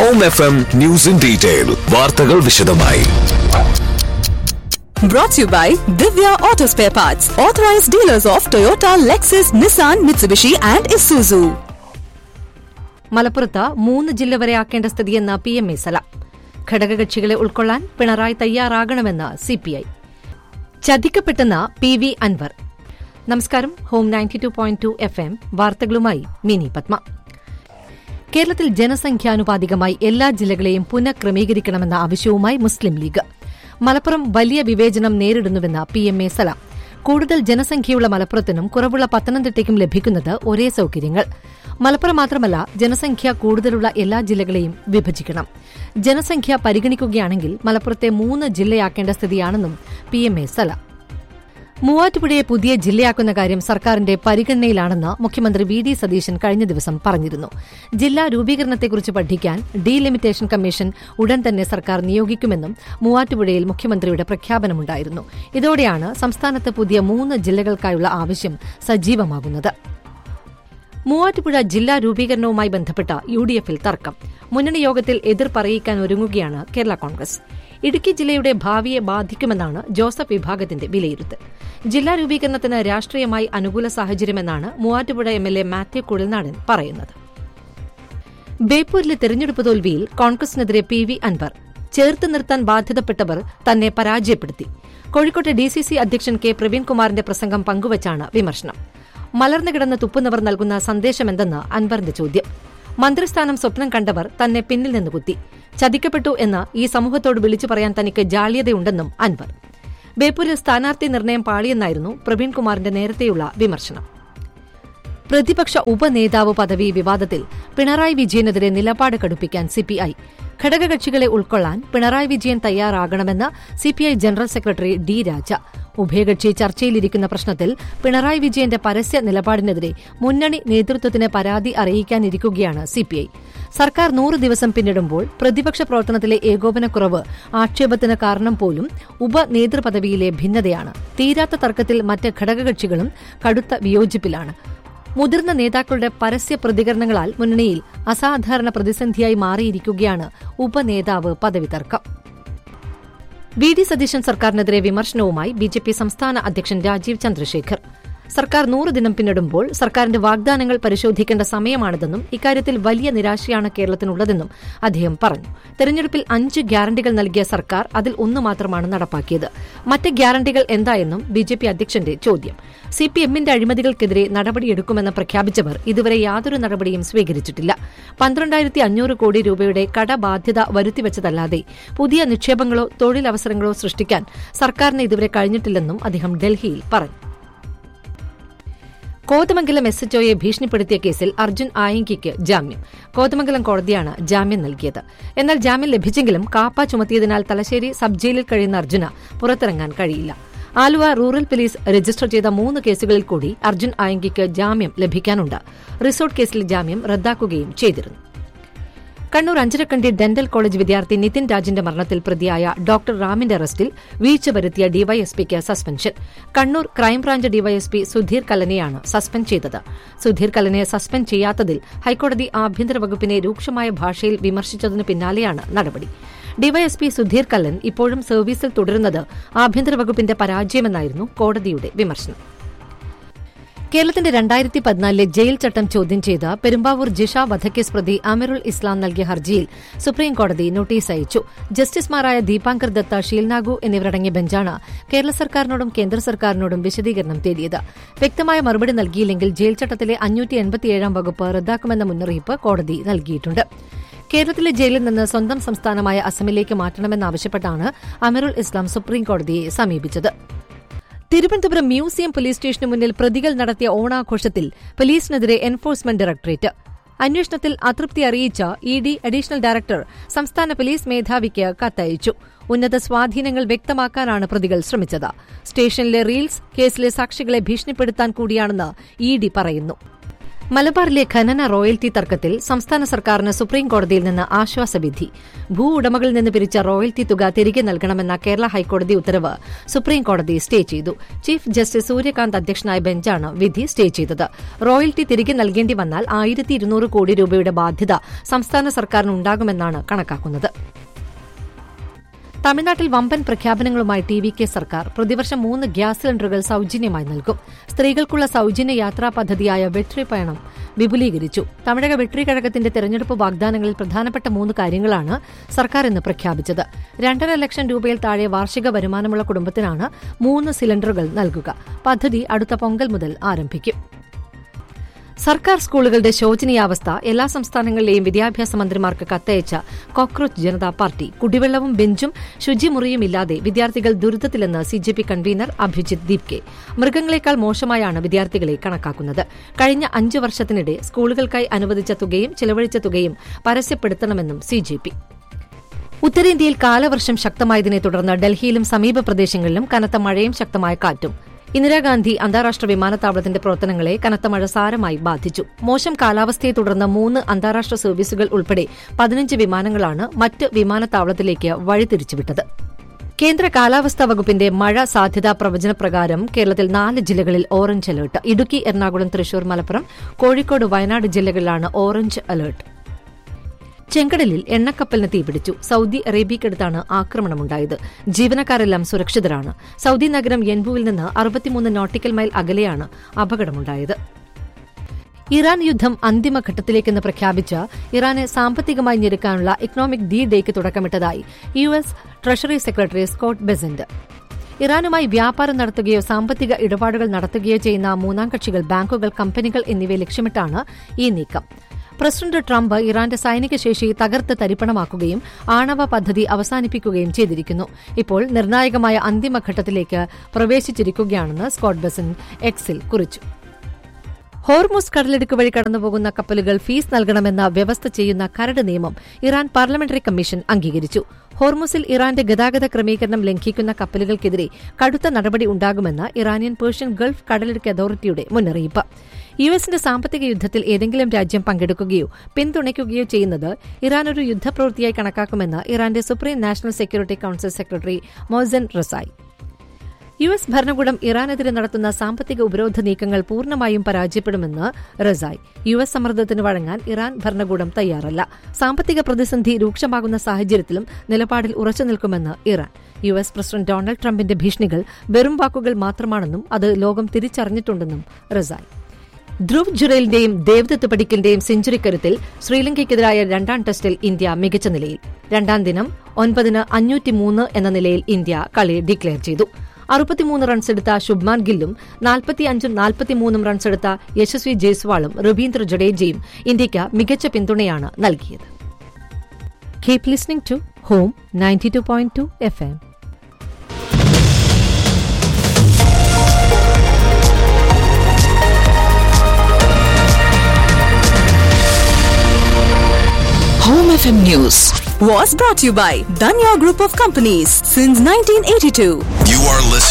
Home F M news in detail വാർത്തകൾ വിശദമായി Brought to you by Divya Auto Spare Parts, authorized dealers of Toyota, Lexus, Nissan, Mitsubishi, and Isuzu. മലപ്പുറത്ത് മൂന്ന് ജില്ല വരെ ആക്കേണ്ട സ്ഥിതിയെന്ന് പി എം എ സലാം ഘടകകക്ഷികളെ ഉൾക്കൊള്ളാൻ പിണറായി തയ്യാറാകണമെന്ന് സിപിഐ ചതിക്കപ്പെട്ടെന്ന് പി വി അൻവർ നമസ്കാരം home ninety two point two F M വാർത്തകളുമായി മിനി പത്മ കേരളത്തിൽ ജനസംഖ്യാനുപാതികമായി എല്ലാ ജില്ലകളെയും പുനഃക്രമീകരിക്കണമെന്ന ആവശ്യവുമായി മുസ്ലിം ലീഗ് മലപ്പുറം വലിയ വിവേചനം നേരിടുന്നുവെന്ന് പി എം എ സലാം കൂടുതൽ ജനസംഖ്യയുള്ള മലപ്പുറത്തിനും കുറവുള്ള പത്തനംതിട്ടയ്ക്കും ലഭിക്കുന്നത് ഒരേ സൌകര്യങ്ങൾ മലപ്പുറം മാത്രമല്ല ജനസംഖ്യ കൂടുതലുള്ള എല്ലാ ജില്ലകളെയും വിഭജിക്കണം ജനസംഖ്യ പരിഗണിക്കുകയാണെങ്കിൽ മലപ്പുറത്തെ മൂന്ന് ജില്ലയാക്കേണ്ട സ്ഥിതിയാണെന്നും പി എം എ സലാം മൂവാറ്റുപുഴയെ പുതിയ ജില്ലയാക്കുന്ന കാര്യം സർക്കാരിന്റെ പരിഗണനയിലാണെന്ന് മുഖ്യമന്ത്രി വി ഡി സതീശൻ കഴിഞ്ഞ ദിവസം പറഞ്ഞിരുന്നു ജില്ലാ രൂപീകരണത്തെക്കുറിച്ച് പഠിക്കാൻ ഡീലിമിറ്റേഷൻ കമ്മീഷൻ ഉടൻ തന്നെ സർക്കാർ നിയോഗിക്കുമെന്നും മൂവാറ്റുപുഴയിൽ മുഖ്യമന്ത്രിയുടെ പ്രഖ്യാപനമുണ്ടായിരുന്നു ഇതോടെയാണ് സംസ്ഥാനത്ത് പുതിയ മൂന്ന് ജില്ലകൾക്കായുള്ള ആവശ്യം സജീവമാകുന്നത് മൂവാറ്റുപുഴ ജില്ലാ രൂപീകരണവുമായി ബന്ധപ്പെട്ട യു ഡി എഫിൽ തർക്കം മുന്നണി യോഗത്തിൽ എതിർ പറയിക്കാൻ ഒരുങ്ങുകയാണ് കേരള കോൺഗ്രസ് ഇടുക്കി ജില്ലയുടെ ഭാവിയെ ബാധിക്കുമെന്നാണ് ജോസഫ് വിഭാഗത്തിന്റെ വിലയിരുത്തൽ ജില്ലാ രൂപീകരണത്തിന് രാഷ്ട്രീയമായി അനുകൂല സാഹചര്യമെന്നാണ് Muvattupuzha M L A Mathew Kuzhalnadan പറയുന്നത് ബേപ്പൂരിലെ തെരഞ്ഞെടുപ്പ് തോൽവിയിൽ കോൺഗ്രസിനെതിരെ പി വി അൻവർ ചേർത്ത് നിർത്താൻ ബാധ്യതപ്പെട്ടവർ തന്നെ പരാജയപ്പെടുത്തി കോഴിക്കോട്ടെ ഡി സി സി അധ്യക്ഷൻ കെ പ്രവീൺകുമാറിന്റെ പ്രസംഗം പങ്കുവച്ചാണ് വിമർശനം മലർന്നു കിടന്ന് തുപ്പുന്നവർ നൽകുന്ന സന്ദേശമെന്തെന്ന് അൻവറിന്റെ ചോദ്യം മന്ത്രിസ്ഥാനം സ്വപ്നം കണ്ടവർ തന്നെ പിന്നിൽ നിന്ന് കുത്തി ചതിക്കപ്പെട്ടു എന്ന് ഈ സമൂഹത്തോട് വിളിച്ചു പറയാൻ തനിക്ക് ജാള്യതയുണ്ടെന്നും അൻവർ ബേപ്പൂരിൽ സ്ഥാനാർത്ഥി നിർണയം പാളിയെന്നായിരുന്നു പ്രവീൺകുമാറിന്റെ നേരത്തെയുള്ള വിമർശനം പ്രതിപക്ഷ ഉപനേതാവ് പദവി വിവാദത്തിൽ പിണറായി വിജയനെതിരെ നിലപാട് കടുപ്പിക്കാൻ സിപിഐ ഘടകകക്ഷികളെ ഉൾക്കൊള്ളാൻ പിണറായി വിജയൻ തയ്യാറാകണമെന്ന് CPI general secretary D Raja ഉഭയകക്ഷി ചർച്ചയിലിരിക്കുന്ന പ്രശ്നത്തിൽ പിണറായി വിജയന്റെ പരസ്യ നിലപാടിനെതിരെ മുന്നണി നേതൃത്വത്തിന് പരാതി അറിയിക്കാനിരിക്കുകയാണ് സിപിഐ സർക്കാർ നൂറ് ദിവസം പിന്നിടുമ്പോൾ പ്രതിപക്ഷ പ്രവർത്തനത്തിലെ ഏകോപനക്കുറവ് ആക്ഷേപത്തിന് കാരണം പോലും ഉപനേതൃപദവിയിലെ ഭിന്നതയാണ് തീരാത്ത തർക്കത്തിൽ മറ്റ് ഘടകകക്ഷികളും കടുത്ത വിയോജിപ്പിലാണ് മുതിർന്ന നേതാക്കളുടെ പരസ്യ പ്രതികരണങ്ങളാൽ മുന്നണിയിൽ അസാധാരണ പ്രതിസന്ധിയായി മാറിയിരിക്കുകയാണ് ഉപനേതാവ് പദവി തർക്കം വി ഡി സതീശൻ സർക്കാരിനെതിരെ വിമർശനവുമായി ബി ജെ പി സംസ്ഥാന അധ്യക്ഷൻ രാജീവ് ചന്ദ്രശേഖർ സർക്കാർ നൂറ് ദിനം പിന്നിടുമ്പോൾ സർക്കാരിന്റെ വാഗ്ദാനങ്ങൾ പരിശോധിക്കേണ്ട സമയമാണിതെന്നും ഇക്കാര്യത്തിൽ വലിയ നിരാശയാണ് കേരളത്തിനുള്ളതെന്നും അദ്ദേഹം പറഞ്ഞു തെരഞ്ഞെടുപ്പിൽ അഞ്ച് ഗ്യാരണ്ടികൾ നൽകിയ സർക്കാർ അതിൽ ഒന്ന് മാത്രമാണ് നടപ്പാക്കിയത് മറ്റ് ഗ്യാരണ്ടികൾ എന്തായെന്നും ബി ജെ പി അധ്യക്ഷന്റെ ചോദ്യം സി പി എമ്മിന്റെ അഴിമതികൾക്കെതിരെ നടപടിയെടുക്കുമെന്ന് പ്രഖ്യാപിച്ചവർ ഇതുവരെ യാതൊരു നടപടിയും സ്വീകരിച്ചിട്ടില്ല പന്ത്രണ്ടായിരത്തി അഞ്ഞൂറ് കോടി രൂപയുടെ കടബാധ്യത വരുത്തിവച്ചതല്ലാതെ പുതിയ നിക്ഷേപങ്ങളോ തൊഴിലവസരങ്ങളോ സൃഷ്ടിക്കാൻ സർക്കാരിന് ഇതുവരെ കഴിഞ്ഞിട്ടില്ലെന്നും അദ്ദേഹം ഡൽഹിയിൽ പറഞ്ഞു കോതമംഗലം എസ് എച്ച്ഒയെ ഭീഷണിപ്പെടുത്തിയ കേസിൽ അർജുൻ ആയങ്കിക്ക് ജാമ്യം കോതമംഗലം കോടതിയാണ് ജാമ്യം നൽകിയത് എന്നാൽ ജാമ്യം ലഭിച്ചെങ്കിലും കാപ്പ ചുമത്തിയതിനാൽ തലശ്ശേരി സബ് ജയിലിൽ കഴിയുന്ന അർജുന പുറത്തിറങ്ങാൻ കഴിയില്ല ആലുവ റൂറൽ പോലീസ് രജിസ്റ്റർ ചെയ്ത മൂന്ന് കേസുകളിൽ കൂടി അർജുൻ ആയങ്കിക്ക് ജാമ്യം ലഭിക്കാനുണ്ട് റിസോർട്ട് കേസിൽ ജാമ്യം റദ്ദാക്കുകയും ചെയ്തിരുന്നു കണ്ണൂർ അഞ്ചരക്കണ്ടി ഡെന്റൽ കോളേജ് വിദ്യാർത്ഥി നിതിൻ രാജിന്റെ മരണത്തിൽ പ്രതിയായ ഡോക്ടർ റാമിന്റെ അറസ്റ്റിൽ വീഴ്ച വരുത്തിയ ഡിവൈഎസ്പിക്ക് suspension Kannur crime branch DYSP Sudheer കല്ലനെയാണ് സസ്പെൻഡ് ചെയ്തത് സുധീർ കല്ലനെ സസ്പെൻഡ് ചെയ്യാത്തതിൽ ഹൈക്കോടതി ആഭ്യന്തര വകുപ്പിനെ രൂക്ഷമായ ഭാഷയിൽ വിമർശിച്ചതിന് പിന്നാലെയാണ് നടപടി ഡിവൈഎസ്പി സുധീർ കല്ലൻ ഇപ്പോഴും സർവീസിൽ തുടരുന്നത് ആഭ്യന്തര വകുപ്പിന്റെ പരാജയമെന്നായിരുന്നു കോടതിയുടെ വിമർശനം കേരളത്തിന്റെ രണ്ടായിരത്തി പതിനാലിലെ ജയിൽ ചട്ടം ചോദ്യം ചെയ്ത് പെരുമ്പാവൂർ ജിഷ വധക്കേസ് പ്രതി അമിറുൽ ഇസ്ലാം നൽകിയ ഹർജിയിൽ സുപ്രീംകോടതി നോട്ടീസ് അയച്ചു ജസ്റ്റിസുമാരായ ദീപാങ്കർ ദത്ത ഷീൽനാഗു എന്നിവരടങ്ങിയ ബെഞ്ചാണ് കേരള സർക്കാരിനോടും കേന്ദ്ര സർക്കാരിനോടും വിശദീകരണം തേടിയത് വ്യക്തമായ മറുപടി നൽകിയില്ലെങ്കിൽ ജയിൽ ചട്ടത്തിലെ അഞ്ഞൂറ്റി എൺപത്തിയേഴാം വകുപ്പ് റദ്ദാക്കുമെന്ന മുന്നറിയിപ്പ് കോടതി നൽകിയിട്ടുണ്ട് കേരളത്തിലെ ജയിലിൽ നിന്ന് സ്വന്തം സംസ്ഥാനമായ അസമിലേക്ക് മാറ്റണമെന്നാവശ്യപ്പെട്ടാണ് അമിറുൽ ഇസ്ലാം സുപ്രീംകോടതിയെ സമീപിച്ചത് തിരുവനന്തപുരം മ്യൂസിയം പോലീസ് സ്റ്റേഷന് മുന്നിൽ പ്രതികൾ നടത്തിയ ഓണാഘോഷത്തിൽ പോലീസിനെതിരെ എൻഫോഴ്സ്മെന്റ് ഡയറക്ടറേറ്റ് അന്വേഷണത്തിൽ അതൃപ്തി അറിയിച്ച ഇ ഡി അഡീഷണൽ ഡയറക്ടർ സംസ്ഥാന പോലീസ് മേധാവിക്ക് കത്തയച്ചു ഉന്നത സ്വാധീനങ്ങൾ വ്യക്തമാക്കാനാണ് പ്രതികൾ ശ്രമിച്ചത് സ്റ്റേഷനിലെ റീൽസ് കേസിലെ സാക്ഷികളെ ഭീഷണിപ്പെടുത്താൻ കൂടിയാണെന്ന് ഇ ഡി പറയുന്നു മലബാറിലെ ഖനന റോയൽറ്റി തർക്കത്തിൽ സംസ്ഥാന സർക്കാരിന് സുപ്രീം കോടതിയിൽ നിന്ന് ആശ്വാസവിധി ഭൂ ഉടമകളിൽ നിന്ന് പിരിച്ച റോയൽറ്റി തുക തിരികെ നൽകണമെന്ന കേരള ഹൈക്കോടതി ഉത്തരവ് സുപ്രീം കോടതി സ്റ്റേ ചെയ്തു ചീഫ് ജസ്റ്റിസ് സൂര്യകാന്ത് അധ്യക്ഷനായ ബെഞ്ചാണ് വിധി സ്റ്റേ ചെയ്തത് റോയൽറ്റി തിരികെ നൽകേണ്ടി വന്നാൽ ആയിരത്തി ഇരുന്നൂറ് കോടി രൂപയുടെ ബാധ്യത സംസ്ഥാന സർക്കാരിന് ഉണ്ടാകുമെന്നാണ് കണക്കാക്കുന്നത് തമിഴ്നാട്ടിൽ വമ്പൻ പ്രഖ്യാപനങ്ങളുമായി ടി വി കെ സർക്കാർ പ്രതിവർഷം മൂന്ന് ഗ്യാസ് സിലിണ്ടറുകൾ സൌജന്യമായി നൽകും സ്ത്രീകൾക്കുള്ള സൌജന്യ യാത്രാ പദ്ധതിയായ വെട്രി പയണം വിപുലീകരിച്ചു തമിഴക വെട്രി കഴകത്തിന്റെ തെരഞ്ഞെടുപ്പ് വാഗ്ദാനങ്ങളിൽ പ്രധാനപ്പെട്ട മൂന്ന് കാര്യങ്ങളാണ് സർക്കാർ ഇന്ന് പ്രഖ്യാപിച്ചത് രണ്ടര ലക്ഷം രൂപയിൽ താഴെ വാർഷിക വരുമാനമുള്ള കുടുംബത്തിനാണ് മൂന്ന് സിലിണ്ടറുകൾ നൽകുക പദ്ധതി അടുത്ത പൊങ്കൽ മുതൽ ആരംഭിക്കും സർക്കാർ സ്കൂളുകളുടെ ശോചനീയാവസ്ഥ എല്ലാ സംസ്ഥാനങ്ങളിലെയും വിദ്യാഭ്യാസ മന്ത്രിമാർക്ക് കത്തയച്ച കോക്രോച്ച് ജനതാ പാർട്ടി കുടിവെള്ളവും ബെഞ്ചും ശുചിമുറിയും ഇല്ലാതെ വിദ്യാർത്ഥികൾ ദുരിതത്തിലെന്ന് സിജെപി കൺവീനർ അഭിജിത് ദീപ്കെ മൃഗങ്ങളെക്കാൾ മോശമായാണ് വിദ്യാർത്ഥികളെ കണക്കാക്കുന്നത് കഴിഞ്ഞ അഞ്ചു വർഷത്തിനിടെ സ്കൂളുകൾക്കായി അനുവദിച്ച തുകയും ചിലവഴിച്ച തുകയും പരസ്യപ്പെടുത്തണമെന്നും സിജെപി ഉത്തരേന്ത്യയിൽ കാലവർഷം ശക്തമായതിനെ തുടർന്ന് ഡൽഹിയിലും സമീപ പ്രദേശങ്ങളിലും കനത്ത മഴയും ശക്തമായ കാറ്റും ഇന്ദിരാഗാന്ധി അന്താരാഷ്ട്ര വിമാനത്താവളത്തിന്റെ പ്രവർത്തനങ്ങളെ കനത്ത മഴ സാരമായി ബാധിച്ചു മോശം കാലാവസ്ഥയെ തുടർന്ന് മൂന്ന് അന്താരാഷ്ട്ര സർവീസുകൾ ഉൾപ്പെടെ പതിനഞ്ച് വിമാനങ്ങളാണ് മറ്റ് വിമാനത്താവളത്തിലേക്ക് വഴിതിരിച്ചുവിട്ടത് കേന്ദ്ര കാലാവസ്ഥാ വകുപ്പിന്റെ മഴ സാധ്യതാ പ്രവചനപ്രകാരം കേരളത്തിൽ നാല് ജില്ലകളിൽ ഓറഞ്ച് അലർട്ട് ഇടുക്കി എറണാകുളം തൃശൂർ മലപ്പുറം കോഴിക്കോട് വയനാട് ജില്ലകളിലാണ് ഓറഞ്ച് അലർട്ട് ചെങ്കടലിൽ എണ്ണക്കപ്പലിന് തീപിടിച്ചു സൌദി അറേബ്യയ്ക്കടുത്താണ് ആക്രമണമുണ്ടായത് ജീവനക്കാരെല്ലാം സുരക്ഷിതരാണ് സൌദി നഗരം യെൻബുവിൽ നിന്ന് അറുപത്തിമൂന്ന് നോട്ടിക്കൽ മൈൽ അകലെയാണ് അപകടമുണ്ടായത് ഇറാൻ യുദ്ധം അന്തിമഘട്ടത്തിലേക്കെന്ന് പ്രഖ്യാപിച്ച ഇറാനെ സാമ്പത്തികമായി ഞെരുക്കാനുള്ള ഇക്കണോമിക് ഡി ഡേക്ക് തുടക്കമിട്ടതായി U S treasury secretary Scott Bessent ഇറാനുമായി വ്യാപാരം നടത്തുകയോ സാമ്പത്തിക ഇടപാടുകൾ നടത്തുകയോ ചെയ്യുന്ന മൂന്നാം കക്ഷികൾ ബാങ്കുകൾ കമ്പനികൾ എന്നിവയെ ലക്ഷ്യമിട്ടാണ് ഈ നീക്കം പ്രസിഡന്റ് ട്രംപ് ഇറാന്റെ സൈനിക ശേഷി തകർത്ത് തരിപ്പണമാക്കുകയും ആണവ പദ്ധതി അവസാനിപ്പിക്കുകയും ചെയ്തിരിക്കുന്നു ഇപ്പോൾ നിർണായകമായ അന്തിമഘട്ടത്തിലേക്ക് പ്രവേശിച്ചിരിക്കുകയാണെന്ന് സ്കോട്ട് ബെസൻ എക്സിൽ കുറിച്ചു ഹോർമുസ് കടലിടുക്ക് വഴി കടന്നുപോകുന്ന കപ്പലുകൾ ഫീസ് നൽകണമെന്ന വ്യവസ്ഥ ചെയ്യുന്ന കരട് നിയമം ഇറാൻ പാർലമെന്ററി കമ്മീഷൻ അംഗീകരിച്ചു ഹോർമുസിൽ ഇറാന്റെ ഗതാഗത ക്രമീകരണം ലംഘിക്കുന്ന കപ്പലുകൾക്കെതിരെ കടുത്ത നടപടി ഉണ്ടാകുമെന്ന് ഇറാനിയൻ പേർഷ്യൻ ഗൾഫ് കടലിടുക്ക് അതോറിറ്റിയുടെ മുന്നറിയിപ്പ് യു എസിന്റെ സാമ്പത്തിക യുദ്ധത്തിൽ ഏതെങ്കിലും രാജ്യം പങ്കെടുക്കുകയോ പിന്തുണയ്ക്കുകയോ ചെയ്യുന്നത് ഇറാൻ ഒരു യുദ്ധപ്രവൃത്തിയായി കണക്കാക്കുമെന്ന് ഇറാന്റെ supreme national security council secretary Mohsen Rezaei U S ഭരണകൂടം ഇറാനെതിരെ നടത്തുന്ന സാമ്പത്തിക ഉപരോധ നീക്കങ്ങൾ പൂർണ്ണമായും പരാജയപ്പെടുമെന്ന് റസായ് യു എസ് സമ്മർദ്ദത്തിന് വഴങ്ങാൻ ഇറാൻ ഭരണകൂടം തയ്യാറല്ല സാമ്പത്തിക പ്രതിസന്ധി രൂക്ഷമാകുന്ന സാഹചര്യത്തിലും നിലപാടിൽ ഉറച്ചു നിൽക്കുമെന്ന് Iran U S president Donald ട്രംപിന്റെ ഭീഷണികൾ വെറും വാക്കുകൾ മാത്രമാണെന്നും അത് ലോകം തിരിച്ചറിഞ്ഞിട്ടുണ്ടെന്നും റസായ് ധ്രുവ് ജുറേലിന്റെയും ദേവദത്ത് പടിക്കലിന്റെയും സെഞ്ചുറി കരുത്തിൽ ശ്രീലങ്കയ്ക്കെതിരായ രണ്ടാം ടെസ്റ്റിൽ ഇന്ത്യ മികച്ച നിലയിൽ രണ്ടാം ദിനം ഒൻപതിന് അഞ്ഞൂറ്റിമൂന്ന് എന്ന നിലയിൽ ഇന്ത്യ കളി ഡിക്ലെയർ ചെയ്തു അറുപത്തിമൂന്ന് റൺസെടുത്ത ശുഭ്മാൻ ഗില്ലും നാൽപ്പത്തിയഞ്ചും നാൽപ്പത്തിമൂന്നും റൺസെടുത്ത യശസ്വി ജയ്സ്വാളും രവീന്ദ്ര ജഡേജയും ഇന്ത്യയ്ക്ക് മികച്ച പിന്തുണയാണ് നൽകിയത് keep listening to home ninety two point two F M Home FM News was brought to you by Danya Group of Companies since 1982. You are listening.